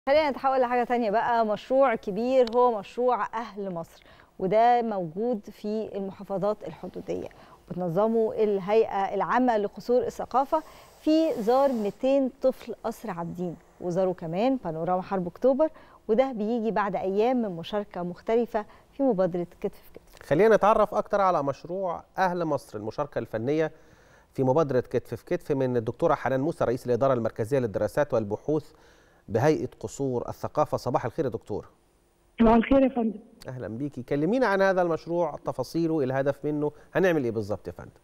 خلينا نتحول لحاجة تانية بقى مشروع كبير هو مشروع أهل مصر وده موجود في المحافظات الحدودية بتنظمه الهيئة العامة لقصور الثقافة في زار 200 طفل قصر عابدين وزاروا كمان بانوراما حرب أكتوبر وده بيجي بعد أيام من مشاركة مختلفة في مبادرة كتف في كتف خلينا نتعرف أكتر على مشروع أهل مصر المشاركة الفنية في مبادرة كتف في كتف من الدكتورة حنان موسى رئيس الإدارة المركزية للدراسات والبحوث بهيئة قصور الثقافة صباح الخير يا دكتور صباح الخير يا فندم أهلا بيكي كلمينا عن هذا المشروع تفاصيله الهدف منه هنعمل إيه بالظبط يا فندم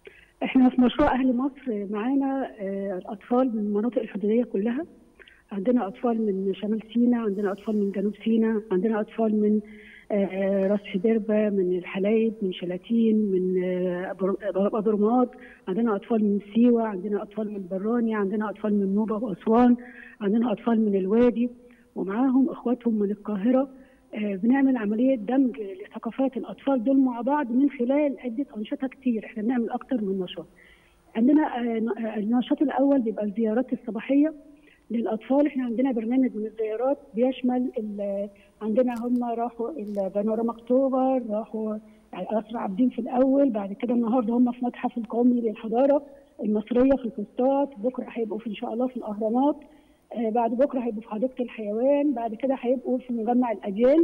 احنا في مشروع اهل مصر معانا آه، الاطفال من المناطق الحدوديه كلها عندنا اطفال من شمال سيناء عندنا اطفال من جنوب سيناء عندنا اطفال من آه، راس حدربه من الحلايب من شلاتين من آه، أبر- ابرماط عندنا اطفال من سيوه عندنا اطفال من براني عندنا اطفال من نوبه واسوان عندنا اطفال من الوادي ومعاهم اخواتهم من القاهره آه، بنعمل عمليه دمج لثقافات الاطفال دول مع بعض من خلال عده انشطه كتير احنا بنعمل اكتر من نشاط عندنا آه، ن- آه، النشاط الاول بيبقى الزيارات الصباحيه للاطفال احنا عندنا برنامج من الزيارات بيشمل ال- عندنا هم راحوا البانوراما اكتوبر راحوا قصر عابدين في الاول بعد كده النهارده هم في متحف القومي للحضاره المصريه في الفسطاط بكره هيبقوا في ان شاء الله في الاهرامات آه، بعد بكره هيبقوا في حديقه الحيوان بعد كده هيبقوا في مجمع الاجيال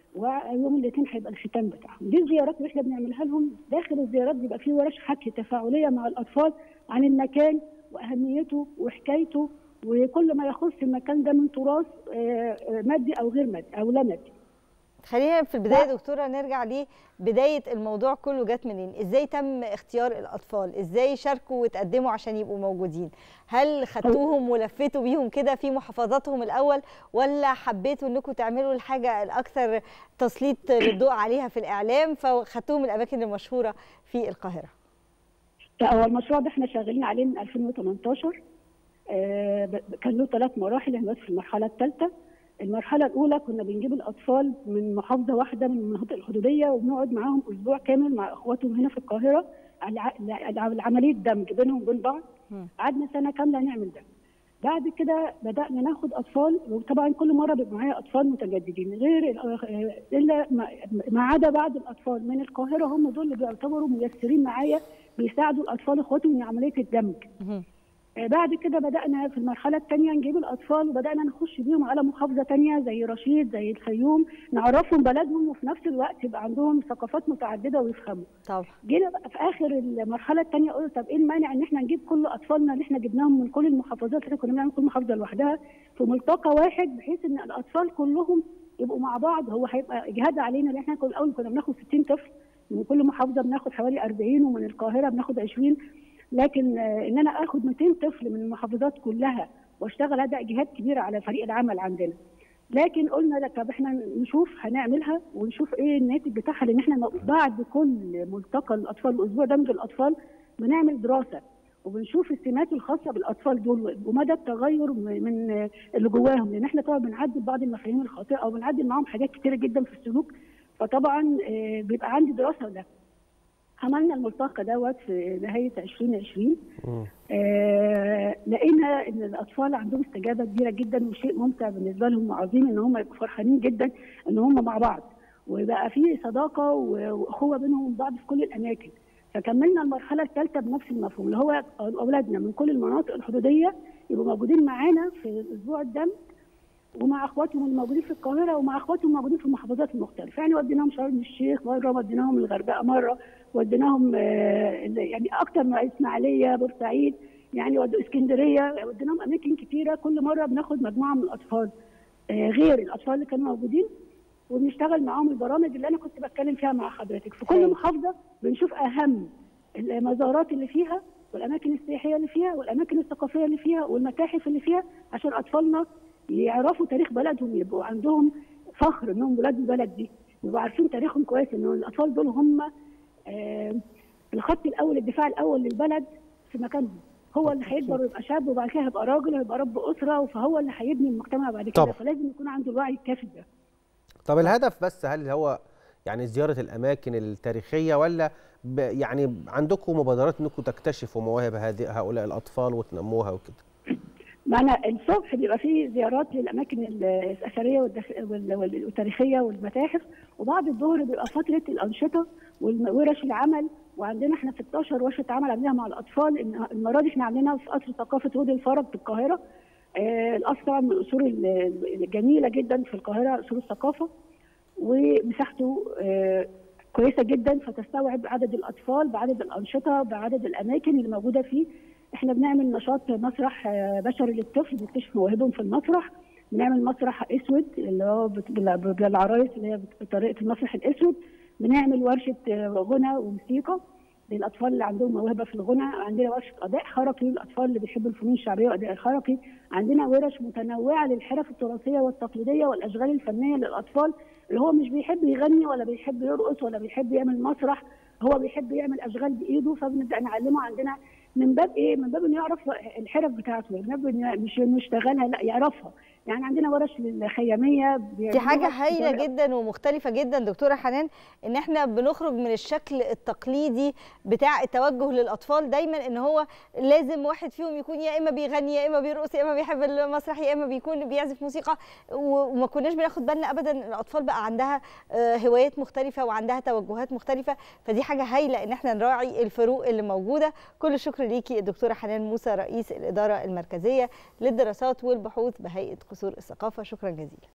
ويوم الاثنين هيبقى الختام بتاعهم دي الزيارات اللي احنا بنعملها لهم داخل الزيارات بيبقى في ورش حكي تفاعليه مع الاطفال عن المكان واهميته وحكايته وكل ما يخص المكان ده من تراث آه، آه، مادي او غير مادي او لا مادي خلينا في البداية يا دكتورة نرجع لبداية الموضوع كله جت منين ازاي تم اختيار الأطفال ازاي شاركوا وتقدموا عشان يبقوا موجودين هل خدتوهم ولفيتوا بيهم كده في محافظاتهم الأول ولا حبيتوا انكم تعملوا الحاجة الأكثر تسليط للضوء عليها في الإعلام فخدتوهم الأماكن المشهورة في القاهرة لا هو المشروع ده احنا شغالين عليه من 2018 آه، ب- كان له ثلاث مراحل احنا دلوقتي في المرحله الثالثه المرحله الاولى كنا بنجيب الاطفال من محافظه واحده من المناطق الحدوديه وبنقعد معاهم اسبوع كامل مع اخواتهم هنا في القاهره على ع- على عمليه دمج بينهم وبين بعض مم. قعدنا سنه كامله نعمل ده بعد كده بدانا ناخد اطفال وطبعا كل مره بيبقى معايا اطفال متجددين غير ال- الا ما ما عدا بعض الاطفال من القاهره هم دول اللي بيعتبروا ميسرين معايا بيساعدوا الاطفال اخواتهم من عمليه الدمج مهم. آه، بعد كده بدأنا في المرحلة الثانية نجيب الأطفال وبدأنا نخش بيهم على محافظة تانية زي رشيد زي الفيوم نعرفهم بلدهم وفي نفس الوقت يبقى عندهم ثقافات متعددة ويفهموا طبعا جينا بقى في آخر المرحلة الثانية قلت طب إيه المانع إن إحنا نجيب كل أطفالنا اللي إحنا جبناهم من كل المحافظات إحنا كنا بنعمل كل محافظة لوحدها في ملتقى واحد بحيث إن الأطفال كلهم يبقوا مع بعض هو هيبقى إجهاد علينا لأن إحنا كنا الأول كنا بناخد 60 طفل من كل محافظة بناخد حوالي 40 ومن القاهرة بناخد 20 لكن آه، ان انا اخد 200 طفل من المحافظات كلها واشتغل هذا اجهاد كبير على فريق العمل عندنا لكن قلنا لا طب احنا نشوف هنعملها ونشوف ايه الناتج بتاعها لان احنا بعد كل ملتقى الاطفال اسبوع دمج الاطفال بنعمل دراسه وبنشوف السمات الخاصه بالاطفال دول ومدى التغير من من اللي جواهم لان احنا طبعا بنعدل بعض المفاهيم الخاطئه او بنعدل معاهم حاجات كتيره جدا في السلوك فطبعا آه، بيبقى عندي دراسه ده عملنا الملتقى دوت في نهايه 2020 مم. آه لقينا ان الاطفال عندهم استجابه كبيره جدا وشيء ممتع بالنسبه لهم وعظيم ان هم يبقوا فرحانين جدا ان هم مع بعض وبقى في صداقه و- واخوه بينهم وبين بعض في كل الاماكن فكملنا المرحله الثالثه بنفس المفهوم اللي هو اولادنا من كل المناطق الحدوديه يبقوا موجودين معانا في اسبوع الدم ومع اخواتهم الموجودين في القاهره ومع اخواتهم الموجودين في المحافظات المختلفه يعني وديناهم شرم الشيخ مره وديناهم الغردقه مره وديناهم آه، يعني اكتر من اسماعيليه بورسعيد يعني ود- اسكندريه وديناهم اماكن كتيره كل مره بناخد مجموعه من الاطفال آه، غير الاطفال اللي كانوا موجودين وبنشتغل معاهم البرامج اللي انا كنت بتكلم فيها مع حضرتك في كل حلو. محافظه بنشوف اهم المزارات اللي فيها والاماكن السياحيه اللي فيها والاماكن الثقافيه اللي فيها والمتاحف اللي فيها عشان اطفالنا يعرفوا تاريخ بلدهم يبقوا عندهم فخر انهم ولاد البلد دي يبقوا عارفين تاريخهم كويس ان الاطفال دول هم آه، الخط الاول الدفاع الاول للبلد في مكانهم هو اللي هيكبر ويبقى شاب وبعد كده هيبقى راجل ويبقى رب اسره فهو اللي هيبني المجتمع بعد كده طبعا. فلازم يكون عنده الوعي الكافي ده طب الهدف بس هل هو يعني زيارة الأماكن التاريخية ولا ب يعني عندكم مبادرات أنكم تكتشفوا مواهب هذه هؤلاء الأطفال وتنموها وكده؟ معنا الصبح بيبقى فيه زيارات للاماكن الاثريه والدخ- وال- وال- والتاريخيه والمتاحف وبعد الظهر بيبقى فتره الانشطه وورش العمل وعندنا احنا 16 ورشه عمل عاملينها مع الاطفال إن- المره دي احنا عاملينها في قصر ثقافه وادي الفرج في القاهره آه، القصر طبعا من القصور ال- الجميله جدا في القاهره قصور الثقافه ومساحته آه، كويسه جدا فتستوعب عدد الاطفال بعدد الانشطه بعدد الاماكن اللي موجوده فيه احنا بنعمل نشاط مسرح آه، بشري للطفل بيكتشف مواهبهم في المسرح بنعمل مسرح اسود اللي هو بت- بال- بالعرايس اللي هي بطريقه المسرح الاسود بنعمل ورشه آه، غنى وموسيقى للاطفال اللي عندهم موهبه في الغنى عندنا ورشه اداء حركي للاطفال اللي بيحبوا الفنون الشعبيه والاداء الحركي عندنا ورش متنوعه للحرف التراثيه والتقليديه والاشغال الفنيه للاطفال اللي هو مش بيحب يغني ولا بيحب يرقص ولا بيحب يعمل مسرح هو بيحب يعمل اشغال بايده فبنبدا نعلمه عندنا من باب ايه؟ من باب انه يعرف الحرف بتاعته من باب إنه مش انه يشتغلها لا يعرفها يعني عندنا ورش للخياميه دي حاجة هايلة جدا ومختلفة جدا دكتورة حنان ان احنا بنخرج من الشكل التقليدي بتاع التوجه للاطفال دايما ان هو لازم واحد فيهم يكون يا اما بيغني يا اما بيرقص يا اما بيحب المسرح يا اما بيكون بيعزف موسيقى و- وما كناش بناخد بالنا ابدا ان الاطفال بقى عندها آه، هوايات مختلفة وعندها توجهات مختلفة فدي حاجة هايلة ان احنا نراعي الفروق اللي موجودة كل الشكر ليكي الدكتورة حنان موسى رئيس الإدارة المركزية للدراسات والبحوث بهيئة قصور الثقافة شكرا جزيلا